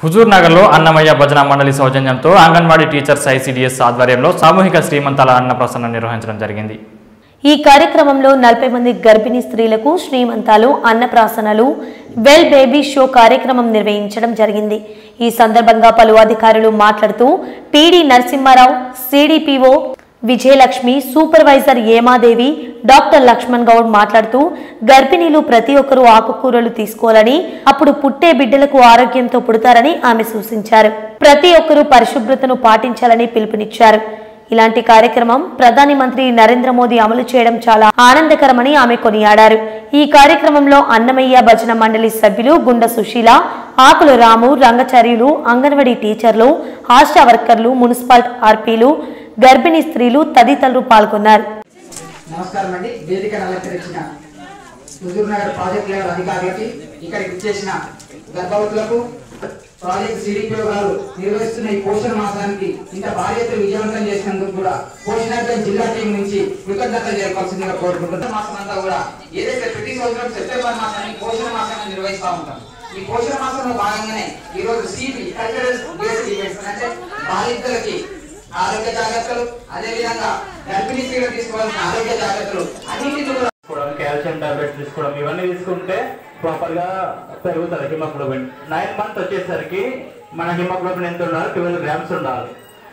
హుజూర్ నగర్లో అన్నమయ్య భజన మండలి సౌజన్యంతో అంగన్వాడీ టీచర్స్ ఐసీడీఎస్ ఆధ్వర్యంలో సామూహిక శ్రీమంతాల అన్నప్రసన్న నిర్వహించడం జరిగింది ఈ కార్యక్రమంలో నలభై మంది గర్భిణీ స్త్రీలకు శ్రీమంతాలు అన్నప్రాసనలు వెల్ బేబీ షో కార్యక్రమం నిర్వహించడం జరిగింది ఈ సందర్భంగా పలు అధికారులు మాట్లాడుతూ PD Narasimha Rao CDPO Vijayalakshmi supervisor Emadevi doctor Lakshman Goud మాట్లాడుతూ గర్భిణీలు ప్రతి ఒక్కరూ ఆకుకూరలు తీసుకోవాలని అప్పుడు పుట్టే బిడ్డలకు ఆరోగ్యంతో పుడతారని ఆమె సూచించారు ప్రతి ఒక్కరూ పరిశుభ్రతను పాటించాలని పిలుపునిచ్చారు ఇలాంటి కార్యక్రమం ప్రధాని మంత్రి నరేంద్ర మోదీ అమలు చేయడం చాలా ఆనందకరమని ఆమె కొనియాడారు ఈ కార్యక్రమంలో అన్నమయ్య భజన మండలి సభ్యులు గుండ సుశీల ఆకుల రాము రంగచార్యులు అంగన్వాడీ టీచర్లు ఆశా వర్కర్లు మున్సిపల్ ఆర్పీలు గర్భిణీ స్త్రీలు తదితరులు పాల్గొన్నారు నమస్కారం అండి వేదికను అలంకరించిన హుజూర్ నగర్ ప్రాజెక్ట్ లెవెల్ అధికారులకి ఇక్కడికి ఇచ్చేసిన గర్భవతులకు ప్రాజెక్ట్ సిడిపిఓ గారు నిర్వహిస్తున్న ఈ పోషణ మాసానికి ఇంత బాధ్యత విజయవంతం చేసినందుకు కూడా పోషణార్థం జిల్లా టీం నుంచి కృతజ్ఞతలు జరపాల్సిందిగా కోరుకుంటున్నాం మాసం అంతా కూడా ఏదైతే ప్రతి సంవత్సరం సెప్టెంబర్ మాసాన్ని పోషణ మాసాన్ని నిర్వహిస్తూ ఉంటాం ఈ పోషణ మాసంలో భాగంగానే ఈ రోజు సిబి కల్చరల్ బేస్డ్ ఈవెంట్స్ అంటే బాలింతలకి ఆరోగ్య జాగ్రత్తలు అదే విధంగా గర్భిణీ స్త్రీలు తీసుకోవాల్సిన ఆరోగ్య జాగ్రత్తలు అన్నింటినీ కూడా తీసుకోవడం కాల్షియం టాబ్లెట్స్ తీసుకోవడం ఇవన్నీ తీసుకుంటే ప్రాపర్ గా పెరుగుతుంది హిమోగ్లోబిన్ నైన్ మంత్ వచ్చేసరికి మన హిమోగ్లోబిన్ ఎంత ఉండాలి ట్వెల్వ్ గ్రామ్స్ ఉండాలి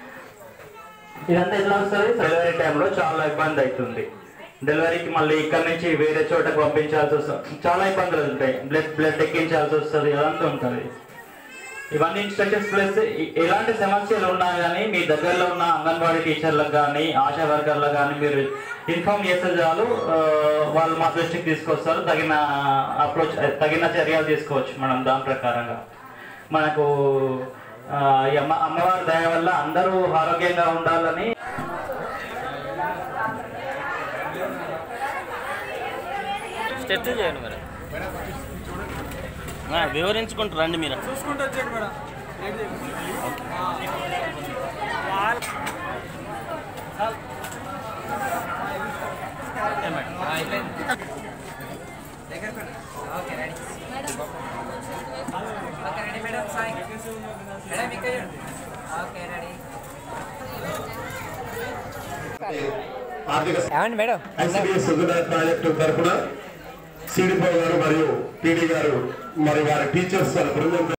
ఇదంతా ఎట్లా వస్తుంది డెలివరీ టైంలో చాలా ఇబ్బంది అవుతుంది డెలివరీకి మళ్ళీ ఇక్కడ నుంచి వేరే చోటకు పంపించాల్సి వస్తుంది చాలా ఇబ్బందులు ఉంటాయి బ్లడ్ బ్లడ్ ఎక్కించాల్సి వస్తుంది అదంతా ఉంటుంది ఇవన్నీ ఇన్స్ట్రక్షన్స్ ప్లస్ ఎ- ఎలాంటి సమస్యలు ఉన్నా కానీ మీ దగ్గరలో ఉన్న అంగన్వాడీ టీచర్లకు కానీ ఆశా వర్కర్లకు కానీ మీరు ఇన్ఫార్మ్ చేస్తే చాలు ఆ, వాళ్ళు మా దృష్టికి తీసుకొస్తారు తగిన అప్రోచ్ తగిన చర్యలు తీసుకోవచ్చు మనం దాని ప్రకారంగా మనకు ఆ, ఈ అమ్మ అమ్మవారి దయ వల్ల అందరూ ఆరోగ్యంగా ఉండాలని స్టెచ్ చేయండి మరి ఆ, వివరించుకుంటూ రండి మీరు ఆర్థిక ఐసిడిఎస్ సుగర్ ప్రాజెక్టు తరఫున సిడిపో గారు మరియు పీడీ గారు మరి వారి టీచర్స్ వాళ్ళ బృందం